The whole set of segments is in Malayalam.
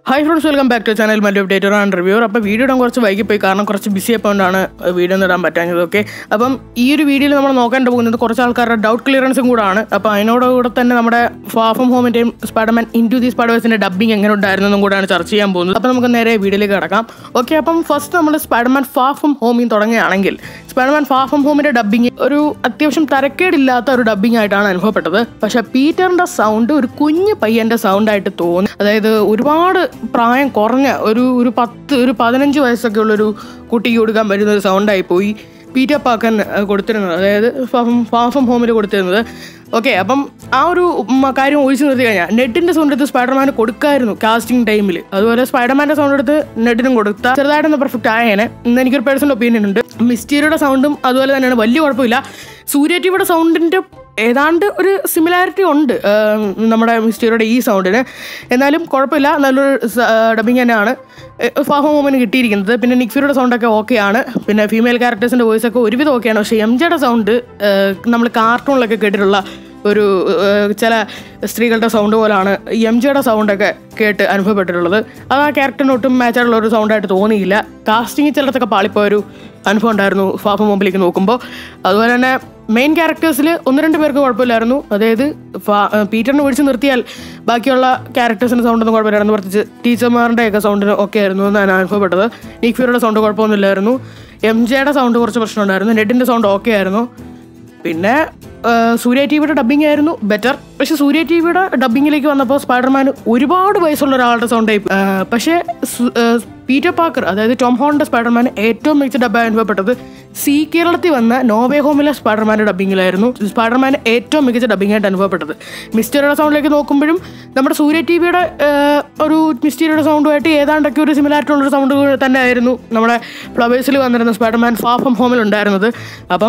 hi friends welcome back to channel മറ്റു അപ്ഡേറ്റർ ആൻഡ് റിവ്യൂർ അപ്പോൾ വീഡിയോ ഇടാൻ കുറച്ച് വൈകിപ്പോയി കാരണം കുറച്ച് ബിസി ആയതുകൊണ്ടാണ് വീഡിയോ ഒന്നും ഇടാൻ പറ്റാഞ്ഞത് ഓക്കെ അപ്പം ഈ ഒരു വീഡിയോയിൽ നമ്മൾ നോക്കാൻ പോകുന്നത് കുറച്ച് ആൾക്കാരുടെ ഡൗട്ട് ക്ലിയറൻസും കൂടാണ് അപ്പോൾ അതിനോടുകൂടെ തന്നെ നമ്മുടെ ഫാഫം ഹോമിൻ്റെയും സ്പൈഡർമാൻ ഇൻ ടു ദി സ്പൈഡേഴ്സിൻ്റെ ഡബ്ബിംഗ് എങ്ങനെ ഉണ്ടായിരുന്നെന്നും കൂടാണ് ചർച്ച ചെയ്യാൻ പോകുന്നത് അപ്പോൾ നമുക്ക് നേരെ വീഡിയോയിലേക്ക് കിടക്കാം ഓക്കെ അപ്പം ഫസ്റ്റ് നമ്മൾ സ്പൈഡർമാൻ ഫാർ ഫ്രം ഹോമിൽ തുടങ്ങുകയാണെങ്കിൽ സ്പൈഡർമാൻ ഫാർ ഫ്രം ഹോമിൻ്റെ ഡബ്ബിംഗ് ഒരു അത്യാവശ്യം തരക്കേടില്ലാത്ത ഒരു ഡബ്ബിംഗ് ആയിട്ടാണ് അനുഭവപ്പെട്ടത് പക്ഷേ പീറ്ററിൻ്റെ സൗണ്ട് ഒരു കുഞ്ഞു പയ്യൻ്റെ സൗണ്ടായിട്ട് തോന്നി അതായത് ഒരുപാട് പ്രായം കുറഞ്ഞ ഒരു ഒരു പത്ത് ഒരു പതിനഞ്ച് വയസ്സൊക്കെ ഉള്ളൊരു കുട്ടിക്ക് കൊടുക്കാൻ പറ്റുന്ന ഒരു സൗണ്ടായി പോയി പീറ്റർ പാക്കൻ അഹ് കൊടുത്തിരുന്നത് അതായത് ഫാഫം ഹോമിൽ കൊടുത്തിരുന്നത് ഓക്കെ അപ്പം ആ ഒരു ഉം, കാര്യം ഒഴിച്ചു നിർത്തി കഴിഞ്ഞാൽ നെറ്റിൻ്റെ സൗണ്ട് എടുത്ത് സ്പൈഡർമാന് കൊടുക്കായിരുന്നു കാസ്റ്റിംഗ് ടൈമിൽ അതുപോലെ സ്പൈഡർമാൻ്റെ സൗണ്ട് എടുത്ത് നെറ്റിനും കൊടുത്ത ചെറുതായിട്ടൊന്ന് പെർഫെക്റ്റ് ആയേനെ എന്ന് എനിക്കൊരു പേഴ്സണൽ ഒപ്പീനിയൻ ഉണ്ട് മിസ്റ്റീരിയുടെ സൗണ്ടും അതുപോലെ തന്നെയാണ് വലിയ കുഴപ്പമില്ല സൂര്യ ടിവിയുടെ സൗണ്ടിൻ്റെ ഏതാണ്ട് ഒരു സിമിലാരിറ്റി ഉണ്ട് ആം, നമ്മുടെ മിസ്റ്റീരിയുടെ ഈ സൗണ്ടിന് എന്നാലും കുഴപ്പമില്ല നല്ലൊരു ഡബിങ് തന്നെയാണ് ഫാഹോ മോമിന് കിട്ടിയിരിക്കുന്നത് പിന്നെ നിക്ഫിയുടെ സൗണ്ടൊക്കെ ഓക്കെയാണ് പിന്നെ ഫീമെയിൽ ക്യാരക്ടേഴ്സിൻ്റെ വോയിസ് ഒക്കെ ഒരുവിധം ഓക്കെയാണ് പക്ഷേ എം ജെയുടെ സൗണ്ട് നമ്മൾ കാർട്ടൂണിലൊക്കെ കേട്ടിട്ടുള്ള ഒരു ഏഹ്, ചില സ്ത്രീകളുടെ സൗണ്ട് പോലാണ് എം ജിയുടെ സൗണ്ടൊക്കെ കേട്ട് അനുഭവപ്പെട്ടിട്ടുള്ളത് അത് ആ ക്യാരക്ടറിന് ഒട്ടും മാച്ചായിട്ടുള്ള ഒരു സൗണ്ടായിട്ട് തോന്നിയില്ല കാസ്റ്റിംഗ് ചിലടത്തൊക്കെ പാളിപ്പോയൊരു അനുഭവം ഉണ്ടായിരുന്നു ഫാഫ മുമ്പിലേക്ക് നോക്കുമ്പോൾ അതുപോലെ തന്നെ മെയിൻ ക്യാരക്ടേഴ്സിൽ ഒന്ന് രണ്ട് പേർക്ക് കുഴപ്പമില്ലായിരുന്നു അതായത് ഫാ- ഏഹ്, പീറ്ററിനെ വിളിച്ച് നിർത്തിയാൽ ബാക്കിയുള്ള ക്യാരക്ടേഴ്സിൻ്റെ സൗണ്ടൊന്നും കുഴപ്പമില്ലായിരുന്നു പ്രത്യേകിച്ച് ടീച്ചർമാരുടെയൊക്കെ സൗണ്ടിന് ഒക്കെ ആയിരുന്നു എന്നാണ് അനുഭവപ്പെട്ടത് നീക്ഫിയുടെ സൗണ്ട് കുഴപ്പമൊന്നുമില്ലായിരുന്നു എം ജെയുടെ സൗണ്ട് കുറച്ച് പ്രശ്നമുണ്ടായിരുന്നു നെഡിൻ്റെ സൗണ്ട് ഓക്കെ ആയിരുന്നു പിന്നെ ആ, സൂര്യ ടി വിയുടെ ഡബ്ബിംഗ് ആയിരുന്നു ബെറ്റർ പക്ഷെ സൂര്യ ടി വിയുടെ ഡബ്ബിങ്ങിലേക്ക് വന്നപ്പോൾ സ്പൈഡർമാൻ ഒരുപാട് വയസ്സുള്ള ഒരാളുടെ സൗണ്ട് ആയി ആ, പക്ഷേ സു- ആ, പീറ്റർ പാക്കർ അതായത് ടോം ഹോളിൻ്റെ സ്പൈഡർമാൻ ഏറ്റവും മികച്ച ഡബ്ബായി അനുഭവപ്പെട്ടത് സി കേരളത്തിൽ വന്ന നോവേ ഹോമിലെ സ്പൈഡർമാൻ്റെ ഡബ്ബിങ്ങിലായിരുന്നു സ്പൈഡർമാൻ ഏറ്റവും മികച്ച ഡബ്ബിംഗ് ആയിട്ട് അനുഭവപ്പെട്ടത് മിസ്റ്ററിയുടെ സൗണ്ടിലേക്ക് നോക്കുമ്പോഴും നമ്മുടെ സൂര്യ ടി വിയുടെ ഒരു മിസ്റ്റീരിയുടെ സൗണ്ടുമായിട്ട് ഏതാണ്ടൊക്കെ ഒരു സിമിലാരിറ്റി ഉള്ളൊരു സൗണ്ട് തന്നെ ആയിരുന്നു നമ്മുടെ ഫ്ലവേഴ്സിൽ വന്നിരുന്ന സ്പൈഡർമാൻ ഫാർ ഫ്രം ഹോമിൽ ഉണ്ടായിരുന്നത് അപ്പം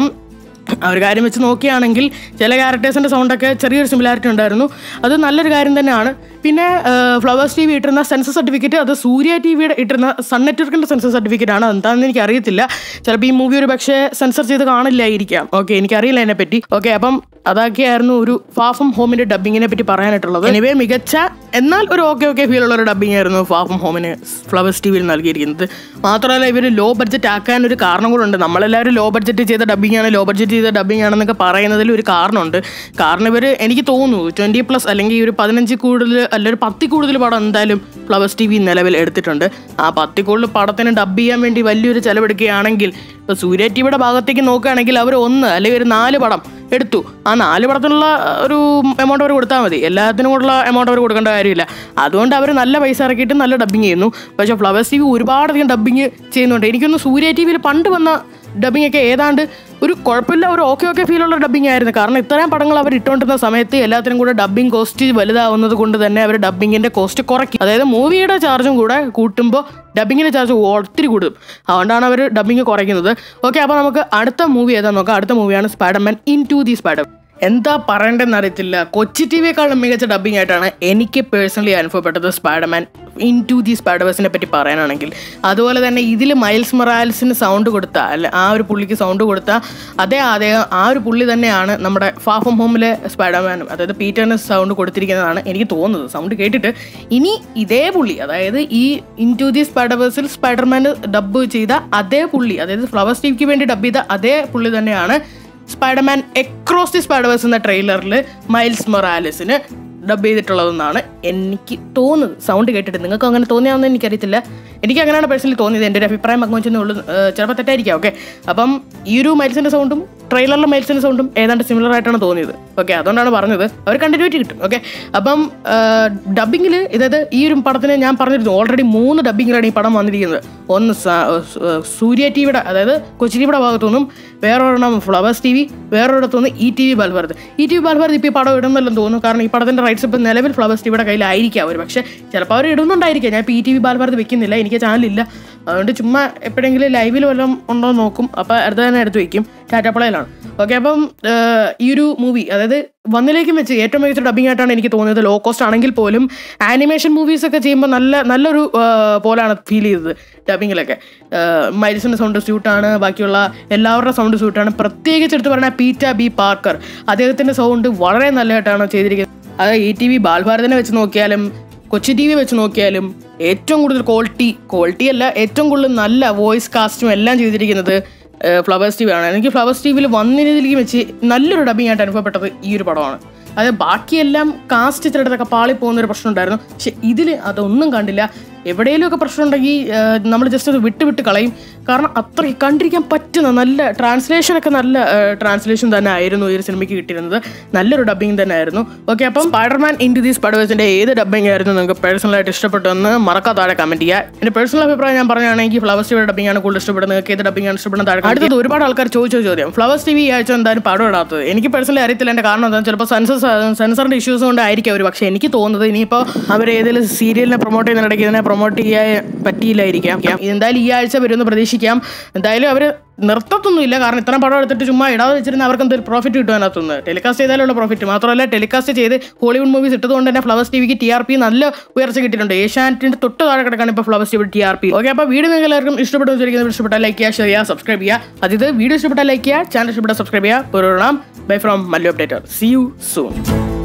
ആ ഒരു കാര്യം വെച്ച് നോക്കുകയാണെങ്കിൽ ചില ക്യാരക്ടേഴ്സിൻ്റെ സൗണ്ടൊക്കെ ചെറിയൊരു സിമിലാരിറ്റി ഉണ്ടായിരുന്നു അത് നല്ലൊരു കാര്യം തന്നെയാണ് പിന്നെ ഫ്ലവേഴ്സ് ടി വി ഇട്ടിരുന്ന സെൻസർ സർട്ടിഫിക്കറ്റ് അത് സൂര്യ ടി വിയുടെ ഇട്ടിരുന്ന സൺ നെറ്റ്വർക്കിൻ്റെ സെൻസർ സർട്ടിഫിക്കറ്റ് ആണ് എന്താണെന്ന് എനിക്ക് അറിയത്തില്ല ചിലപ്പോൾ ഈ മൂവി ഒരു പക്ഷേ സെൻസർ ചെയ്ത് കാണില്ലായിരിക്കാം ഓക്കെ എനിക്കറിയില്ല അതിനെപ്പറ്റി ഓക്കെ അപ്പം അതൊക്കെയായിരുന്നു ഒരു ഫാഫം ഹോമിൻ്റെ ഡബ്ബിങ്ങിനെ പറ്റി പറയാനായിട്ടുള്ളത് എനിവേ മികച്ച എന്നാൽ ഒരു ഓക്കെ ഓക്കെ ഫീൽ ഉള്ള ഒരു ഡബ്ബിംഗ് ആയിരുന്നു ഫാഫം ഹോമിന് ഫ്ലവേഴ്സ് ടി വിയിൽ നൽകിയിരിക്കുന്നത് മാത്രമല്ല ഇവർ ലോ ബഡ്ജറ്റ് ആക്കാൻ ഒരു കാരണം കൂടെ ഉണ്ട് നമ്മളെല്ലാവരും ലോ ബഡ്ജറ്റ് ചെയ്ത ഡബ്ബിംഗ് ആണ് ലോ ബഡ്ജറ്റ് ചെയ്ത ഡബ്ബിംഗ് ആണെന്നൊക്കെ പറയുന്നതിൽ ഒരു കാരണമുണ്ട് കാരണം ഇവർ എനിക്ക് തോന്നുന്നു ട്വൻറ്റി പ്ലസ് അല്ലെങ്കിൽ ഈ ഒരു പതിനഞ്ച് കൂടുതൽ അല്ല ഒരു പത്തിൽ കൂടുതൽ പടം എന്തായാലും ഫ്ലവേഴ്സ് ടി വി നിലവിൽ എടുത്തിട്ടുണ്ട് ആ പത്തിൽ കൂടുതൽ പടത്തിന് ഡബ് ചെയ്യാൻ വേണ്ടി വലിയൊരു ചിലവെടുക്കുകയാണെങ്കിൽ ഇപ്പോൾ സൂര്യ ടി വിയുടെ ഭാഗത്തേക്ക് നോക്കുകയാണെങ്കിൽ അവർ ഒന്ന് അല്ലെങ്കിൽ ഒരു നാല് പടം എടുത്തു ആ നാല് പടത്തിനുള്ള ഒരു എമൗണ്ട് അവർ കൊടുത്താൽ മതി എല്ലാത്തിനും കൂടെയുള്ള എമൗണ്ട് അവർ കൊടുക്കേണ്ട കാര്യമില്ല അതുകൊണ്ട് അവർ നല്ല പൈസ ഇറക്കിയിട്ട് നല്ല ഡബ്ബിങ് ചെയ്യുന്നു പക്ഷേ ഫ്ലവേഴ്സ് ടി വി ഒരുപാടധികം ഡബ്ബിങ് ചെയ്യുന്നുണ്ട് എനിക്കൊന്ന് സൂര്യ ടി വിയിൽ പണ്ട് വന്ന ഡബ്ബിംഗ് ഒക്കെ ഏതാണ്ട് ഒരു കുഴപ്പമില്ല ഒരു ഓക്കെ ഓക്കെ ഫീലുള്ള ഡബ്ബിംഗ് ആയിരുന്നു കാരണം ഇത്രയും പടങ്ങൾ അവർ ഇട്ടുകൊണ്ടിരുന്ന സമയത്ത് എല്ലാത്തിനും കൂടെ ഡബ്ബിംഗ് കോസ്റ്റ് വലുതാവുന്നത് കൊണ്ട് തന്നെ അവർ ഡബ്ബിങ്ങിന്റെ കോസ്റ്റ് കുറയ്ക്കും അതായത് മൂവിയുടെ ചാർജും കൂടെ കൂട്ടുമ്പോൾ ഡബ്ബിങ്ങിന്റെ ചാർജ് ഒത്തിരി കൂടും അതുകൊണ്ടാണ് അവർ ഡബ്ബിങ് കുറയ്ക്കുന്നത് ഓക്കെ അപ്പോൾ നമുക്ക് അടുത്ത മൂവി ഏതാന്ന് നോക്കാം അടുത്ത മൂവിയാണ് Spiderman into the spider എന്താ പറയേണ്ടതെന്ന് അറിയത്തില്ല കൊച്ചി ടി വിയെക്കാളും മികച്ച ഡബ്ബിംഗ് ആയിട്ടാണ് എനിക്ക് പേഴ്സണലി അനുഭവപ്പെട്ടത് സ്പൈഡർമാൻ ഇൻ ടു ദി സ്പൈഡർവേഴ്സിനെ പറ്റി പറയാനാണെങ്കിൽ അതുപോലെ തന്നെ ഇതിൽ മൈൽസ് മൊറാൽസിന് സൗണ്ട് കൊടുത്ത അല്ല ആ ഒരു പുള്ളിക്ക് സൗണ്ട് കൊടുത്ത അതേ അദ്ദേഹം ആ ഒരു പുള്ളി തന്നെയാണ് നമ്മുടെ ഫാഫം ഹോമിലെ സ്പൈഡർമാനും അതായത് പീറ്ററിന് സൗണ്ട് കൊടുത്തിരിക്കുന്നതാണ് എനിക്ക് തോന്നുന്നത് സൗണ്ട് കേട്ടിട്ട് ഇനി ഇതേ പുള്ളി അതായത് ഈ ഇൻ ടു ദി സ്പൈഡർവേഴ്സിൽ സ്പൈഡർമാൻ ഡബ് ചെയ്ത അതേ പുള്ളി അതായത് ഫ്ലവർ സ്റ്റീവിക്ക് വേണ്ടി ഡബ് ചെയ്ത അതേ പുള്ളി തന്നെയാണ് സ്പൈഡർമാൻ എക്രോസ് ദി സ്പൈഡർവേഴ്സ് എന്ന ട്രെയിലറിൽ മൈൽസ് മൊറാലിസിന് ഡബ് ചെയ്തിട്ടുള്ളതെന്നാണ് എനിക്ക് തോന്നുന്നത് സൗണ്ട് കേട്ടിട്ട് നിങ്ങൾക്ക് അങ്ങനെ തോന്നിയാണെന്ന് എനിക്കറിയത്തില്ല എനിക്ക് അങ്ങനെയാണ് പേഴ്സണലി തോന്നിയത് എൻ്റെ ഒരു അഭിപ്രായം പങ്കുവെച്ചെന്നേ ഉള്ളൂ ഏഹ് ചിലപ്പോൾ തെറ്റായിരിക്കാം ഓക്കെ അപ്പം ഈ ഒരു മൈൽസിൻ്റെ സൗണ്ടും ട്രെയിലറിലെ മൈൽസിൻ്റെ സൗണ്ടും ഏതാണ്ട് സിമിലർ ആയിട്ടാണ് തോന്നിയത് ഓക്കെ അതുകൊണ്ടാണ് പറഞ്ഞത് അവർ കണ്ടിന്യൂറ്റി കിട്ടും ഓക്കെ അപ്പം ഡബിങ്ങിൽ ഇതായത് ഈ ഒരു പടത്തിന് ഞാൻ പറഞ്ഞിരുന്നു ഓൾറെഡി മൂന്ന് ഡബിങ്ങിലാണ് ഈ പടം വന്നിരിക്കുന്നത് ഒന്ന് സ- ഏഹ് സൂര്യ ടി വിയുടെ അതായത് കൊച്ചി ടിവിയുടെ ഭാഗത്തുനിന്നും വേറൊരെണ്ണം ഫ്ലവേഴ്സ് ടി വി വേറൊരിടത്തുനിന്ന് E T V Bal Bharat E T V Bal Bharat ഇപ്പോൾ ഈ പടം ഇടുന്നില്ലെന്ന് തോന്നുന്നു കാരണം ഈ പടത്തിൻ്റെ റൈറ്റ്സ് ഇപ്പോൾ നിലവിൽ ഫ്ലവേഴ്സ് ടിവിയുടെ കയ്യിലായിരിക്കാം അവർ പക്ഷേ ചിലപ്പോൾ അവർ ഇടുന്നുണ്ടായിരിക്കാം ഞാൻ ഇപ്പോൾ ഇ ടി വി ബാൽഭാരത് വെക്കുന്നില്ല എനിക്ക് ചാനലില്ല അതുകൊണ്ട് ചുമ്മാ എപ്പോഴെങ്കിലും ലൈവിൽ വല്ലതും ഉണ്ടോ എന്ന് നോക്കും അപ്പോൾ അടുത്ത് തന്നെ എടുത്ത് വെക്കും ടാറ്റ പ്ലേയിലാണ് ഓക്കെ അപ്പം ഏഹ്, ഈ ഒരു മൂവി അതായത് വന്നിലേക്കും വെച്ച് ഏറ്റവും മികച്ച ഡബിംഗ് ആയിട്ടാണ് എനിക്ക് തോന്നിയത് ലോ കോസ്റ്റ് ആണെങ്കിൽ പോലും ആനിമേഷൻ മൂവീസ് ഒക്കെ ചെയ്യുമ്പോൾ നല്ല നല്ലൊരു ഏഹ്, പോലാണ് ഫീൽ ചെയ്തത് ഡബിങ്ങിലൊക്കെ മൈൽസിൻ്റെ സൗണ്ട് സ്യൂട്ടാണ് ബാക്കിയുള്ള എല്ലാവരുടെ സൗണ്ട് സ്യൂട്ടാണ് പ്രത്യേകിച്ച് എടുത്ത് പറഞ്ഞാൽ പീറ്റ ബി പാർക്കർ അദ്ദേഹത്തിൻ്റെ സൗണ്ട് വളരെ നല്ലതായിട്ടാണ് ചെയ്തിരിക്കുന്നത് അത് ഇ ടി വി ബാൽഭാരതിനെ വെച്ച് നോക്കിയാലും കൊച്ചി ടി വി വെച്ച് നോക്കിയാലും ഏറ്റവും കൂടുതൽ ക്വാളിറ്റി ക്വാളിറ്റി അല്ല ഏറ്റവും കൂടുതൽ നല്ല വോയിസ് കാസ്റ്റും എല്ലാം ചെയ്തിരിക്കുന്നത് ഫ്ലവേഴ്സ് ടി വി ആണ് എനിക്ക് ഫ്ലവേഴ്സ് ടി വിയിൽ വന്നതിലേക്ക് വെച്ച് നല്ലൊരു ഡബിങ് ആയിട്ട് അനുഭവപ്പെട്ടത് ഈ ഒരു പടമാണ് അത് ബാക്കിയെല്ലാം കാസ്റ്റ് ചിലയിടത്തൊക്കെ പാളി പോകുന്ന ഒരു പ്രശ്നം ഉണ്ടായിരുന്നു പക്ഷെ ഇതിൽ അതൊന്നും കണ്ടില്ല എവിടെയെങ്കിലുമൊക്കെ പ്രശ്നം ഉണ്ടെങ്കിൽ നമ്മൾ ജസ്റ്റ് അത് വിട്ട് വിട്ട് കളയും കാരണം അത്ര കണ്ടിരിക്കാൻ പറ്റുന്ന നല്ല ട്രാൻസ്ലേഷനൊക്കെ നല്ല ട്രാൻസ്ലേഷൻ തന്നെ ആയിരുന്നു ഈ ഒരു സിനിമയ്ക്ക് കിട്ടിയിരുന്നത് നല്ലൊരു ഡബ്ബിങ് തന്നെ ആയിരുന്നു ഓക്കെ അപ്പം സ്പൈഡർമാൻ ഇൻ ടു ദി സ്പൈഡേഴ്സിൻ്റെ ഏത് ഡബ്ബിംഗ് ആയിരുന്നു നിങ്ങൾക്ക് പേഴ്സണലായിട്ട് ഇഷ്ടപ്പെട്ടതെന്ന് മറക്കാതെ താഴെ കമൻറ്റ് ചെയ്യുക എൻ്റെ പേഴ്സണൽ അഭിപ്രായം ഞാൻ പറയുകയാണെങ്കിൽ ഫ്ലവേഴ്സ് ടിവിയുടെ ഡബ്ബിംഗ് ആണ് കൂടുതൽ ഇഷ്ടപ്പെടുന്നത് നിങ്ങൾക്ക് ഏത് ഡബ്ബിംഗ് ആണ് ഇഷ്ടപ്പെടുന്നത് താഴെ അടുത്തത് ഒരുപാട് ആൾക്കാർ ചോദിച്ച ചോദ്യം ഫ്ലവേഴ്സ് ടി വി ഈ ആഴ്ച എന്തായാലും പടം ഇടാത്തത് എനിക്ക് പേഴ്സണലി അറിയത്തില്ല എൻ്റെ കാരണം എന്താ ചിലപ്പോൾ സെൻസർ സെൻസറിൻ്റെ ഇഷ്യൂസ് കൊണ്ടായിരിക്കും അവർ പക്ഷേ എനിക്ക് തോന്നുന്നത് ഇനിയിപ്പോൾ അവർ ഏതെങ്കിലും സീരിയലിനെ പ്രൊമോട്ട് ചെയ്യുന്നിടയ്ക്ക് ഇതിനെ പ്രൊമോട്ട് ചെയ്യാൻ പറ്റിയില്ലായിരിക്കാം എന്തായാലും ഈ ആഴ്ച വരുമെന്ന് പ്രതീക്ഷിക്കാം എന്തായാലും അവർ നിർത്തത്തൊന്നുമില്ല കാരണം ഇത്രയും പടം എടുത്തിട്ട് ചുമ്മാ ഇടാതെ വെച്ചിരുന്ന അവർക്ക് എന്തൊരു പ്രോഫിറ്റ് കിട്ടും അതിനകത്തുനിന്ന് ടെലികാസ്റ്റ് ചെയ്താലുള്ള പ്രോഫിറ്റ് മാത്രമല്ല ടെലികാസ്റ്റ് ചെയ്ത് ഹോളിവുഡ് മൂവീസ് ഇട്ടതുകൊണ്ട് തന്നെ ഫ്ലവേഴ്സ് ടി വിക്ക് ടി ആർ പി നല്ല ഉയർച്ച കിട്ടിയിട്ടുണ്ട് ഏഷ്യാനെറ്റിന്റെ തൊട്ട് താഴെ കിടക്കാണ് ഇപ്പോൾ Flowers T V T R P okay അപ്പോൾ വീഡിയോ നിങ്ങൾക്ക് എല്ലാവർക്കും ഇഷ്ടപ്പെട്ടു വെച്ചിരിക്കുന്നത് ഇഷ്ടപ്പെട്ടാൽ ലൈക്ക് ചെയ്യുക ഷെയർ ചെയ്യുക സബ്സ്ക്രൈബ് ചെയ്യുക അതായത് വീഡിയോ ഇഷ്ടപ്പെട്ടാൽ ലൈക്ക് ചെയ്യുക ചാനൽ ഇഷ്ടപ്പെട്ടാൽ സബ്സ്ക്രൈബ് ചെയ്യുക bye from Mallu updater see you soon